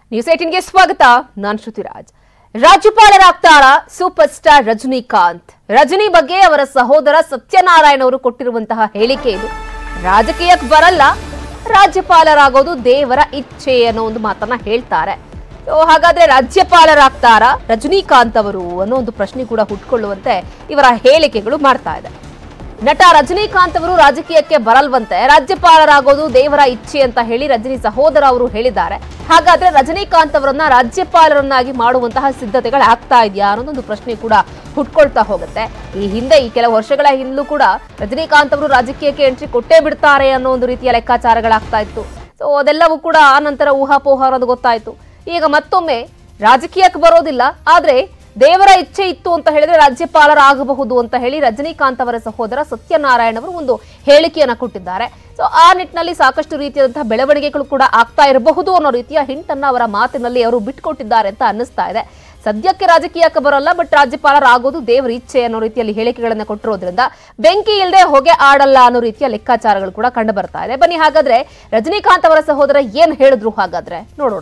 news ಏಟಿನ್ಗೆ ಸ್ವಾಗತ ನಾನ್ ಶ್ರುತಿರಾಜ್ ರಾಜ್ಯಪಾಲರಾಗ್ತಾರ ಸೂಪರ್ ಸ್ಟಾರ್ ರಜನಿಕಾಂತ್ ರಜನಿ ಬಗ್ಗೆ ಅವರ ಸಹೋದರ ಸತ್ಯನಾರಾಯಣ ಅವರು ಕೊಟ್ಟಿರುವಂತಹ ಹೇಳಿಕೆ ಇದು ರಾಜಕೀಯಕ್ಕೆ ಬರಲ್ಲ ರಾಜ್ಯಪಾಲರಾಗೋದು ದೇವರ ಇಚ್ಛೆ ಅನ್ನೋ ಒಂದು ಮಾತನ್ನ ಹೇಳ್ತಾರೆ So, ಹಾಗಾದ್ರೆ ರಾಜ್ಯಪಾಲರಾಗ್ತಾರ ರಜನಿಕಾಂತ್ ಅವರು ಅನ್ನೋ ಒಂದು ಪ್ರಶ್ನೆ ಕೂಡ ಹುಟ್ಕೊಳ್ಳುವಂತೆ ಇವರ ಹೇಳಿಕೆಗಳು ಮಾಡ್ತಾ ಇದೆ ನಟ ರಜನಿಕಾಂತ್ ಅವರು ರಾಜಕೀಯಕ್ಕೆ ಬರಲ್ವಂತೆ ರಾಜ್ಯಪಾಲರಾಗೋದು ದೇವರ ಇಚ್ಛೆ ಅಂತ ಹೇಳಿ ರಜನಿ ಸಹೋದರ ಅವರು ಹೇಳಿದ್ದಾರೆ ಹಾಗಾದ್ರೆ ರಜನಿಕಾಂತ್ ಅವರನ್ನ ರಾಜ್ಯಪಾಲರನ್ನಾಗಿ ಮಾಡುವಂತಹ ಸಿದ್ಧತೆಗಳು ಆಗ್ತಾ ಇದೆಯಾ ಅನ್ನೋದೊಂದು ಪ್ರಶ್ನೆ ಕೂಡ ಹುಟ್ಕೊಳ್ತಾ ಹೋಗುತ್ತೆ ಈ ಹಿಂದೆ ಈ ಕೆಲವು ವರ್ಷಗಳ ಹಿಂದಲೂ ಕೂಡ ರಜನಿಕಾಂತ್ ಅವರು ರಾಜಕೀಯಕ್ಕೆ ಎಂಟ್ರಿ ಕೊಟ್ಟೇ ಬಿಡ್ತಾರೆ ಅನ್ನೋ ಒಂದು ರೀತಿಯ ಲೆಕ್ಕಾಚಾರಗಳಾಗ್ತಾ ಇತ್ತು ಸೊ ಅದೆಲ್ಲವೂ ಕೂಡ ಆ ನಂತರ ಊಹಾಪೋಹ ಅನ್ನೋದು ಗೊತ್ತಾಯ್ತು ಈಗ ಮತ್ತೊಮ್ಮೆ ರಾಜಕೀಯಕ್ಕೆ ಬರೋದಿಲ್ಲ ಆದ್ರೆ ದೇವರ ಇಚ್ಛೆ ಇತ್ತು ಅಂತ ಹೇಳಿದ್ರೆ ರಾಜ್ಯಪಾಲರಾಗಬಹುದು ಅಂತ ಹೇಳಿ ರಜನಿಕಾಂತ್ ಅವರ ಸಹೋದರ ಸತ್ಯನಾರಾಯಣ ಅವರು ಒಂದು ಹೇಳಿಕೆಯನ್ನ ಕೊಟ್ಟಿದ್ದಾರೆ ಸೊ ಆ ನಿಟ್ಟಿನಲ್ಲಿ ಸಾಕಷ್ಟು ರೀತಿಯಾದಂತಹ ಬೆಳವಣಿಗೆಗಳು ಕೂಡ ಆಗ್ತಾ ಇರಬಹುದು ಅನ್ನೋ ರೀತಿಯ ಹಿಂಟ್ ಅನ್ನ ಅವರ ಮಾತಿನಲ್ಲಿ ಅವರು ಬಿಟ್ಕೊಟ್ಟಿದ್ದಾರೆ ಅಂತ ಅನ್ನಿಸ್ತಾ ಇದೆ ಸದ್ಯಕ್ಕೆ ರಾಜಕೀಯಕ್ಕೆ ಬರೋಲ್ಲ ಬಟ್ ರಾಜ್ಯಪಾಲರಾಗೋದು ದೇವರ ಇಚ್ಛೆ ಅನ್ನೋ ರೀತಿಯಲ್ಲಿ ಹೇಳಿಕೆಗಳನ್ನ ಕೊಟ್ಟಿರೋದ್ರಿಂದ ಬೆಂಕಿ ಇಲ್ಲದೆ ಹೊಗೆ ಆಡಲ್ಲ ಅನ್ನೋ ರೀತಿಯ ಲೆಕ್ಕಾಚಾರಗಳು ಕೂಡ ಕಂಡು ಬರ್ತಾ ಇದೆ ಬನ್ನಿ ಹಾಗಾದ್ರೆ ರಜನಿಕಾಂತ್ ಅವರ ಸಹೋದರ ಏನ್ ಹೇಳಿದ್ರು ಹಾಗಾದ್ರೆ ನೋಡೋಣ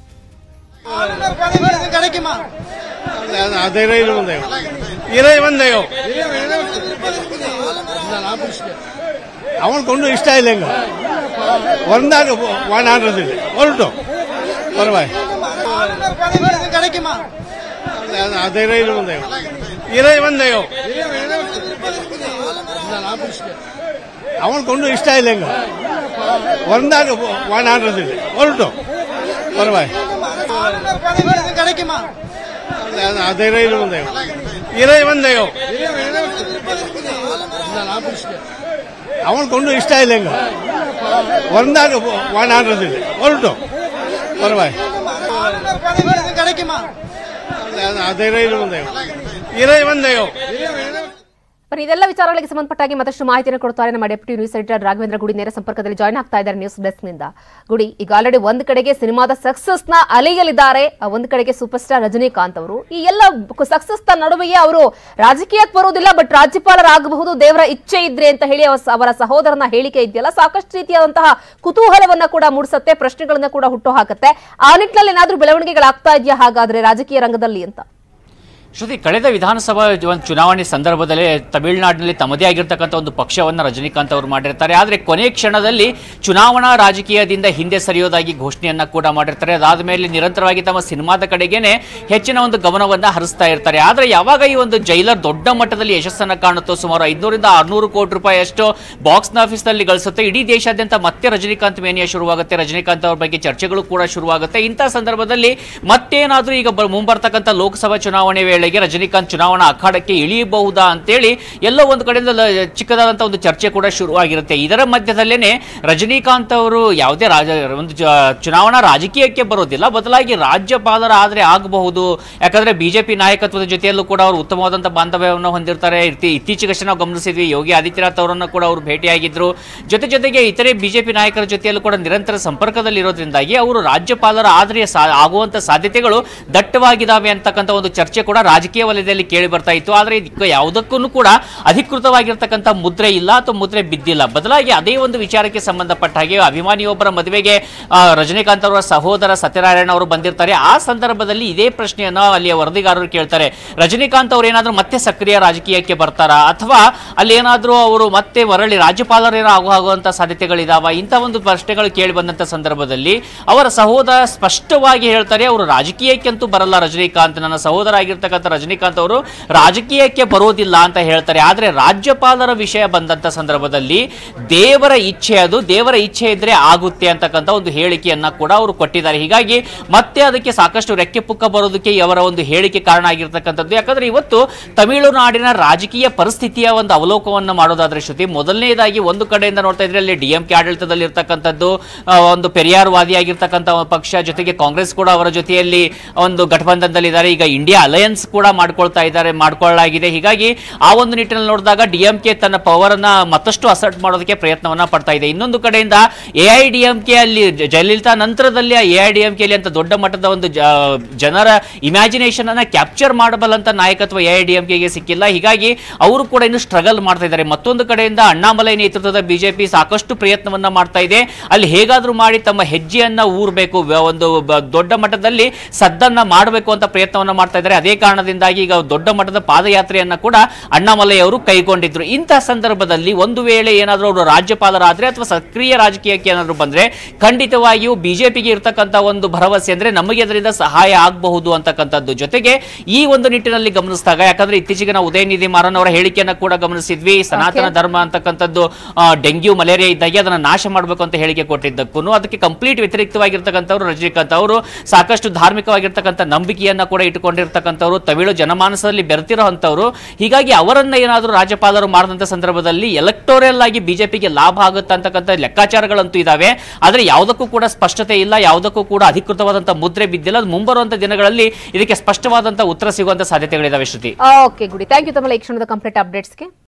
கிடைக்குமா அது இறைவன் தெய்வம் இறைவன் தெய்வம் அவனுக்கு ஒன்றும் இஷ்டம் இல்லைங்க வந்தாங்க வானான்றது இல்லை வரட்டும் பரவாயில்ல கிடைக்குமா அது இறைவன் தெய்வம் இறைவன் தெய்வம் அவனுக்கு ஒன்றும் இஷ்டம் இல்லைங்க வந்தாங்க வானான்றது இல்லை வரட்டும் பரவாயில்ல கிடைக்குமா அது இறைவன் தெய்வம் இறைவன் தெய்வம் அவனுக்கு ஒன்றும் இஷ்டம் இல்லைங்க வந்தாங்க வானான்றது இல்லை வரட்டும் பரவாயில்ல கிடைக்குமா அது இறைவன் தெய்வம் இறைவன் தெய்வம் ಬನ್ನಿ ಇದೆಲ್ಲ ವಿಚಾರಗಳಿಗೆ ಸಂಬಂಧಪಟ್ಟಾಗಿ ಮತ್ತಷ್ಟು ಮಾಹಿತಿಯನ್ನು ಕೊಡ್ತಾರೆ ನಮ್ಮ ಡೆಪ್ಯೂಟಿ ನ್ಯೂಸ್ ಎಡಿಟರ್ ರಾಘವೇಂದ್ರ ಗುಡಿ ನೇರ ಸಂಪರ್ಕದಲ್ಲಿ ಜಾಯ್ನ್ ಆಗ್ತಾ ಇದ್ದಾರೆ ನ್ಯೂಸ್ ಡೆಸ್ಕ್ ನಿಂದ ಗುಡಿ ಈಗ ಆಲ್ರೆಡಿ ಒಂದ್ ಕಡೆಗೆ ಸಿನಿಮಾದ ಸಕ್ಸಸ್ ನ ಅಲೆಯಲಿದ್ದಾರೆ ಆ ಒಂದ್ ಕಡೆಗೆ ಸೂಪರ್ ಸ್ಟಾರ್ ರಜನಿಕಾಂತ್ ಅವರು ಈ ಎಲ್ಲ ಸಕ್ಸಸ್ ನ ನಡುವೆಯೇ ಅವರು ರಾಜಕೀಯಕ್ಕೆ ಬರುವುದಿಲ್ಲ ಬಟ್ ರಾಜ್ಯಪಾಲರಾಗಬಹುದು ದೇವರ ಇಚ್ಛೆ ಇದ್ರೆ ಅಂತ ಹೇಳಿ ಅವರ- ಅವರ ಸಹೋದರನ ಹೇಳಿಕೆ ಇದೆಯಲ್ಲ ಸಾಕಷ್ಟು ರೀತಿಯಾದಂತಹ ಕುತೂಹಲವನ್ನ ಕೂಡ ಮೂಡಿಸುತ್ತೆ ಪ್ರಶ್ನೆಗಳನ್ನ ಕೂಡ ಹುಟ್ಟು ಹಾಕುತ್ತೆ ಆ ನಿಟ್ಟಿನಲ್ಲಿ ಏನಾದ್ರೂ ಬೆಳವಣಿಗೆಗಳಾಗ್ತಾ ಇದೆಯಾ ಹಾಗಾದ್ರೆ ರಾಜಕೀಯ ರಂಗದಲ್ಲಿ ಅಂತ ಶ್ರುತಿ ಕಳೆದ ವಿಧಾನಸಭಾ ಒಂದು ಚುನಾವಣೆ ಸಂದರ್ಭದಲ್ಲಿ ತಮಿಳುನಾಡಿನಲ್ಲಿ ತಮ್ಮದೇ ಆಗಿರ್ತಕ್ಕಂಥ ಒಂದು ಪಕ್ಷವನ್ನು ರಜನಿಕಾಂತ್ ಅವರು ಮಾಡಿರ್ತಾರೆ ಆದರೆ ಕೊನೆ ಕ್ಷಣದಲ್ಲಿ ಚುನಾವಣಾ ರಾಜಕೀಯದಿಂದ ಹಿಂದೆ ಸರಿಯೋದಾಗಿ ಘೋಷಣೆಯನ್ನ ಕೂಡ ಮಾಡಿರ್ತಾರೆ ಅದಾದ ಮೇಲೆ ನಿರಂತರವಾಗಿ ತಮ್ಮ ಸಿನಿಮಾದ ಕಡೆಗೇನೆ ಹೆಚ್ಚಿನ ಒಂದು ಗಮನವನ್ನ ಹರಿಸ್ತಾ ಇರ್ತಾರೆ ಆದರೆ ಯಾವಾಗ ಈ ಒಂದು ಜೈಲರ್ ದೊಡ್ಡ ಮಟ್ಟದಲ್ಲಿ ಯಶಸ್ಸನ್ನ ಕಾಣುತ್ತೋ ಸುಮಾರು ಐದುನೂರಿಂದ ಆರ್ನೂರು ಕೋಟಿ ರೂಪಾಯಿ ಅಷ್ಟು ಬಾಕ್ಸ್ ಆಫೀಸ್ ನಲ್ಲಿ ಗಳಿಸುತ್ತೆ ಇಡೀ ದೇಶಾದ್ಯಂತ ಮತ್ತೆ ರಜನಿಕಾಂತ್ ಮೇನಿಯಾ ಶುರುವಾಗುತ್ತೆ ರಜನಿಕಾಂತ್ ಅವ್ರ ಬಗ್ಗೆ ಚರ್ಚೆಗಳು ಕೂಡ ಶುರುವಾಗುತ್ತೆ ಇಂಥ ಸಂದರ್ಭದಲ್ಲಿ ಮತ್ತೇನಾದ್ರೂ ಈಗ ಬ- ಮುಂಬರ್ತಕ್ಕಂಥ ಲೋಕಸಭಾ ಚುನಾವಣೆ ವೇಳೆಗೆ ರಜನಿಕಾಂತ್ ಚುನಾವಣಾ ಅಖಾಡಕ್ಕೆ ಇಳಿಯಬಹುದಾ ಅಂತೇಳಿ ಎಲ್ಲೋ ಒಂದು ಕಡೆಯಿಂದ ಲ- ಚಿಕ್ಕದಾದಂಥ ಒಂದು ಚರ್ಚೆ ಕೂಡ ಶುರುವಾಗಿರುತ್ತೆ ಇದರ ಮಧ್ಯದಲ್ಲೇನೆ ರಜನಿಕಾಂತ್ ಅವರು ಯಾವುದೇ ರಾಜ ಒಂದು ಜ- ಚುನಾವಣಾ ರಾಜಕೀಯಕ್ಕೆ ಬರೋದಿಲ್ಲ ಬದಲಾಗಿ ರಾಜ್ಯಪಾಲರ ಆದ್ರೆ ಆಗಬಹುದು ಯಾಕಂದ್ರೆ ಬಿಜೆಪಿ ನಾಯಕತ್ವದ ಜೊತೆಯಲ್ಲೂ ಕೂಡ ಅವರು ಉತ್ತಮವಾದಂಥ ಬಾಂಧವ್ಯವನ್ನು ಹೊಂದಿರ್ತಾರೆ ಇತ್ತೀ- ಇತ್ತೀಚೆಗಷ್ಟೇ ನಾವು ಗಮನಿಸಿದ್ವಿ ಯೋಗಿ ಆದಿತ್ಯನಾಥ್ ಅವರನ್ನು ಕೂಡ ಅವರು ಭೇಟಿಯಾಗಿದ್ರು ಜೊತೆ ಜೊತೆಗೆ ಇತರೆ ಬಿಜೆಪಿ ನಾಯಕರ ಜೊತೆಯಲ್ಲೂ ಕೂಡ ನಿರಂತರ ಸಂಪರ್ಕದಲ್ಲಿ ಇರೋದ್ರಿಂದಾಗಿ ಅವರು ರಾಜ್ಯಪಾಲರ ಆದ್ರೆ ಸಾ- ಆಗುವಂತ ಸಾಧ್ಯತೆಗಳು ದಟ್ಟವಾಗಿದ್ದಾವೆ ಅಂತಕ್ಕಂಥ ಒಂದು ಚರ್ಚೆ ಕೂಡ ರಾಜಕೀಯ ವಲಯದಲ್ಲಿ ಕೇಳಿ ಬರ್ತಾ ಇತ್ತು ಆದ್ರೆ ಇದಕ್ಕೆ ಯಾವುದಕ್ಕೂ ಕೂಡ ಅಧಿಕೃತವಾಗಿರ್ತಕ್ಕಂಥ ಮುದ್ರೆ ಇಲ್ಲ ಅಥವಾ ಮುದ್ರೆ ಬಿದ್ದಿಲ್ಲ ಬದಲಾಗಿ ಅದೇ ಒಂದು ವಿಚಾರಕ್ಕೆ ಸಂಬಂಧಪಟ್ಟ ಹಾಗೆ ಅಭಿಮಾನಿಯೊಬ್ಬರ ಮದುವೆಗೆ ಆ, ರಜನಿಕಾಂತ್ ಅವರ ಸಹೋದರ ಸತ್ಯನಾರಾಯಣ ಅವರು ಬಂದಿರ್ತಾರೆ ಆ ಸಂದರ್ಭದಲ್ಲಿ ಇದೇ ಪ್ರಶ್ನೆಯನ್ನು ಅಲ್ಲಿಯ ವರದಿಗಾರರು ಕೇಳ್ತಾರೆ ರಜನಿಕಾಂತ್ ಅವರು ಏನಾದರೂ ಮತ್ತೆ ಸಕ್ರಿಯ ರಾಜಕೀಯಕ್ಕೆ ಬರ್ತಾರಾ ಅಥವಾ ಅಲ್ಲಿ ಏನಾದರೂ ಅವರು ಮತ್ತೆ ಮರಳಿ ರಾಜ್ಯಪಾಲರೇನೋ ಆಗೋ ಆಗುವಂತ ಸಾಧ್ಯತೆಗಳಿದಾವ ಇಂಥ ಒಂದು ಪ್ರಶ್ನೆಗಳು ಕೇಳಿ ಬಂದಂತ ಸಂದರ್ಭದಲ್ಲಿ ಅವರ ಸಹೋದರ ಸ್ಪಷ್ಟವಾಗಿ ಹೇಳ್ತಾರೆ ಅವರು ರಾಜಕೀಯಕ್ಕಂತೂ ಬರಲ್ಲ ರಜನಿಕಾಂತ್ ನನ್ನ ಸಹೋದರ ಆಗಿರ್ತಕ್ಕಂಥ ರಜನಿಕಾಂತ್ ಅವರು ರಾಜಕೀಯಕ್ಕೆ ಬರೋದಿಲ್ಲ ಅಂತ ಹೇಳ್ತಾರೆ ಆದ್ರೆ ರಾಜ್ಯಪಾಲರ ವಿಷಯ ಬಂದಂತ ಸಂದರ್ಭದಲ್ಲಿ ದೇವರ ಇಚ್ಛೆ ಅದು ದೇವರ ಇಚ್ಛೆ ಇದ್ರೆ ಆಗುತ್ತೆ ಅಂತಕ್ಕಂಥ ಒಂದು ಹೇಳಿಕೆಯನ್ನ ಕೂಡ ಅವರು ಕೊಟ್ಟಿದ್ದಾರೆ ಹೀಗಾಗಿ ಮತ್ತೆ ಅದಕ್ಕೆ ಸಾಕಷ್ಟು ರೆಕ್ಕೆ ಪುಕ್ಕ ಬರೋದಕ್ಕೆ ಅವರ ಒಂದು ಹೇಳಿಕೆ ಕಾರಣ ಆಗಿರ್ತಕ್ಕಂಥದ್ದು ಯಾಕಂದ್ರೆ ಇವತ್ತು ತಮಿಳುನಾಡಿನ ರಾಜಕೀಯ ಪರಿಸ್ಥಿತಿಯ ಒಂದು ಅವಲೋಕವನ್ನು ಮಾಡೋದಾದ್ರೆ ಶ್ರುತಿ ಮೊದಲನೇದಾಗಿ ಒಂದು ಕಡೆಯಿಂದ ನೋಡ್ತಾ ಇದ್ರೆ ಅಲ್ಲಿ ಡಿಎಂಕೆ ಆಡಳಿತದಲ್ಲಿ ಇರ್ತಕ್ಕಂಥದ್ದು ಆ, ಒಂದು ಪೆರಿಯಾರ್ ವಾದಿಯಾಗಿರ್ತಕ್ಕಂಥ ಪಕ್ಷ ಜೊತೆಗೆ ಕಾಂಗ್ರೆಸ್ ಕೂಡ ಅವರ ಜೊತೆಯಲ್ಲಿ ಒಂದು ಗಠಬಂಧನದಲ್ಲಿದ್ದಾರೆ ಈಗ ಇಂಡಿಯಾ ಅಲಯನ್ಸ್ ಕೂಡ ಮಾಡ್ಕೊಳ್ತಾ ಇದ್ದಾರೆ ಮಾಡ್ಕೊಳ್ಳಲಾಗಿದೆ ಹೀಗಾಗಿ ಆ ಒಂದು ನಿಟ್ಟಿನಲ್ಲಿ ನೋಡಿದಾಗ ಡಿಎಂಕೆ ತನ್ನ ಪವರ್ ಅನ್ನ ಮತ್ತಷ್ಟು ಅಸರ್ಟ್ ಮಾಡೋದಕ್ಕೆ ಪ್ರಯತ್ನವನ್ನ ಪಡ್ತಾ ಇದೆ ಇನ್ನೊಂದು ಕಡೆಯಿಂದ ಎಐಡಿಎಂಕೆ ಅಲ್ಲಿ ಜ- ಜಯಲಲಿತಾ ನಂತರದಲ್ಲಿ ಎಐಡಿಎಂಕೆ ಅಲ್ಲಿ ಅಂತ ದೊಡ್ಡ ಮಟ್ಟದ ಒಂದು ಜ- ಜನರ ಇಮ್ಯಾಜಿನೇಷನ್ ಅನ್ನ ಕ್ಯಾಪ್ಚರ್ ಮಾಡಬಲ್ಲಂತ ನಾಯಕತ್ವ ಎಐಡಿಎಂಕೆಗೆ ಸಿಕ್ಕಿಲ್ಲ ಹೀಗಾಗಿ ಅವರು ಕೂಡ ಇನ್ನು ಸ್ಟ್ರಗಲ್ ಮಾಡ್ತಾ ಇದ್ದಾರೆ ಮತ್ತೊಂದು ಕಡೆಯಿಂದ ಅಣ್ಣಾಮಲೈ ನೇತೃತ್ವದ ಬಿಜೆಪಿ ಸಾಕಷ್ಟು ಪ್ರಯತ್ನವನ್ನ ಮಾಡ್ತಾ ಇದೆ ಅಲ್ಲಿ ಹೇಗಾದ್ರೂ ಮಾಡಿ ತಮ್ಮ ಹೆಜ್ಜೆಯನ್ನ ಊರ್ಬೇಕು ವ್ಯ- ಒಂದು ಬ- ದೊಡ್ಡ ಮಟ್ಟದಲ್ಲಿ ಸದ್ದನ್ನ ಮಾಡಬೇಕು ಅಂತ ಪ್ರಯತ್ನವನ್ನ ಮಾಡ್ತಾ ಇದ್ದಾರೆ ಅದೇ ಕಾರಣದಿಂದಾಗಿ ಈಗ ದೊಡ್ಡ ಮಟ್ಟದ ಪಾದಯಾತ್ರೆಯನ್ನ ಕೂಡ ಅಣ್ಣಾಮಲೈ ಅವರು ಕೈಗೊಂಡಿದ್ರು ಇಂತಹ ಸಂದರ್ಭದಲ್ಲಿ ಒಂದು ವೇಳೆ ಏನಾದರೂ ಅವರು ರಾಜ್ಯಪಾಲರಾದ್ರೆ ಅಥವಾ ಸಕ್ರಿಯ ರಾಜಕೀಯಕ್ಕೆ ಏನಾದರೂ ಬಂದ್ರೆ ಖಂಡಿತವಾಗಿಯೂ ಬಿಜೆಪಿಗೆ ಇರ್ತಕ್ಕಂಥ ಒಂದು ಭರವಸೆ ಅಂದ್ರೆ ನಮಗೆ ಅದರಿಂದ ಸಹಾಯ ಆಗಬಹುದು ಅಂತಕ್ಕಂಥದ್ದು ಜೊತೆಗೆ ಈ ಒಂದು ನಿಟ್ಟಿನಲ್ಲಿ ಗಮನಿಸಿದಾಗ ಯಾಕಂದ್ರೆ ಇತ್ತೀಚೆಗೆ ನಾವು ಉದಯನಿಧಿ ಮಾರನ್ ಅವರ ಹೇಳಿಕೆಯನ್ನ ಕೂಡ ಗಮನಿಸಿದ್ವಿ ಸನಾತನ ಧರ್ಮ ಅಂತಕ್ಕಂಥದ್ದು ಆ, ಡೆಂಗ್ಯೂ ಮಲೇರಿಯಾ ಇದ್ದಾಗೆ ಅದನ್ನ ನಾಶ ಮಾಡಬೇಕು ಅಂತ ಹೇಳಿಕೆ ಕೊಟ್ಟಿದ್ದಕ್ಕೂ ಅದಕ್ಕೆ ಕಂಪ್ಲೀಟ್ ವ್ಯತಿರಿಕ್ತವಾಗಿರ್ತಕ್ಕಂಥವ್ರು ರಜನಿಕಾಂತ್ ಅವರು ಸಾಕಷ್ಟು ಧಾರ್ಮಿಕವಾಗಿರ್ತಕ್ಕಂಥ ನಂಬಿಕೆಯನ್ನ ಕೂಡ ಇಟ್ಟುಕೊಂಡಿರ್ತಕ್ಕಂಥವ್ರು ತಮಿಳು ಜನಮಾನಸದಲ್ಲಿ ಬೆರೆತಿರೋ ಅಂಥವ್ರು ಹೀಗಾಗಿ ಅವರನ್ನ ಏನಾದರೂ ರಾಜ್ಯಪಾಲರು ಮಾಡಿದಂಥ ಸಂದರ್ಭದಲ್ಲಿ ಎಲೆಕ್ಟೋರಿಯಲ್ ಆಗಿ ಬಿಜೆಪಿಗೆ ಲಾಭ ಆಗುತ್ತೆ ಅಂತಕ್ಕಂಥ ಲೆಕ್ಕಾಚಾರಗಳಂತೂ ಇದಾವೆ ಆದರೆ ಯಾವುದಕ್ಕೂ ಕೂಡ ಸ್ಪಷ್ಟತೆ ಇಲ್ಲ ಯಾವುದಕ್ಕೂ ಕೂಡ ಅಧಿಕೃತವಾದಂಥ ಮುದ್ರೆ ಬಿದ್ದಿಲ್ಲ ಅದು ಮುಂಬರುವಂಥ ದಿನಗಳಲ್ಲಿ ಇದಕ್ಕೆ ಸ್ಪಷ್ಟವಾದಂಥ ಉತ್ತರ ಸಿಗುವಂಥ ಸಾಧ್ಯತೆಗಳಿದಾವೆ ಶ್ರುತಿ ಓಕೆ ಗುಡಿ ಥ್ಯಾಂಕ್ ಯು ತಮ್ಮ ಈ ಕ್ಷಣದ ಕಂಪ್ಲೀಟ್ ಅಪ್ಡೇಟ್ಸ್ಗೆ